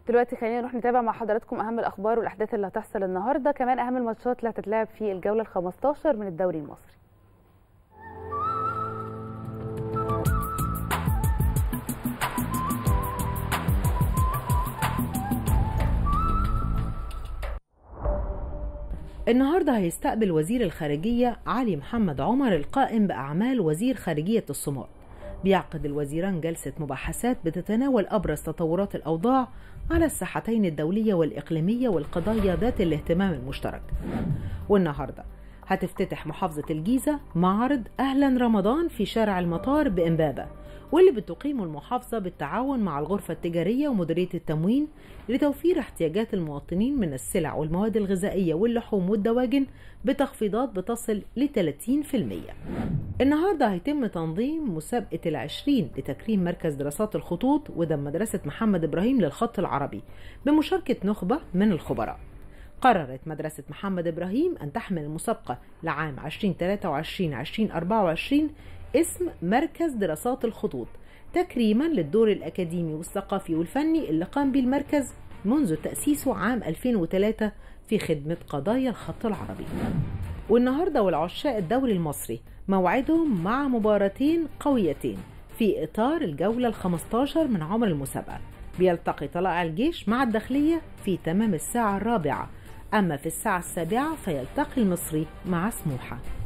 دلوقتي خلينا نروح نتابع مع حضراتكم اهم الاخبار والاحداث اللي هتحصل النهارده كمان اهم الماتشات اللي هتتلعب في الجوله ال15 من الدوري المصري النهارده هيستقبل وزير الخارجية علي محمد عمر القائم بأعمال وزير خارجية الصومال بيعقد الوزيران جلسة مباحثات بتتناول أبرز تطورات الأوضاع على الساحتين الدولية والإقليمية والقضايا ذات الاهتمام المشترك والنهارده هتفتتح محافظة الجيزة معرض أهلا رمضان في شارع المطار بإمبابة واللي بتقيمه المحافظة بالتعاون مع الغرفة التجارية ومديرية التموين لتوفير احتياجات المواطنين من السلع والمواد الغذائية واللحوم والدواجن بتخفيضات بتصل ل 30%. النهاردة هيتم تنظيم مسابقة العشرين لتكريم مركز دراسات الخطوط وده مدرسة محمد إبراهيم للخط العربي بمشاركة نخبة من الخبراء. قررت مدرسة محمد إبراهيم أن تحمل المسابقة لعام 2023-2024 اسم مركز دراسات الخطوط تكريما للدور الأكاديمي والثقافي والفني اللي قام به المركز منذ تأسيسه عام 2003 في خدمة قضايا الخط العربي والنهاردة والعشاء الدوري المصري موعدهم مع مباراتين قويتين في إطار الجولة ال15 من عمر المسابقة بيلتقي طلائع الجيش مع الداخلية في تمام الساعة الرابعة أما في الساعة السابعة فيلتقي المصري مع سموحة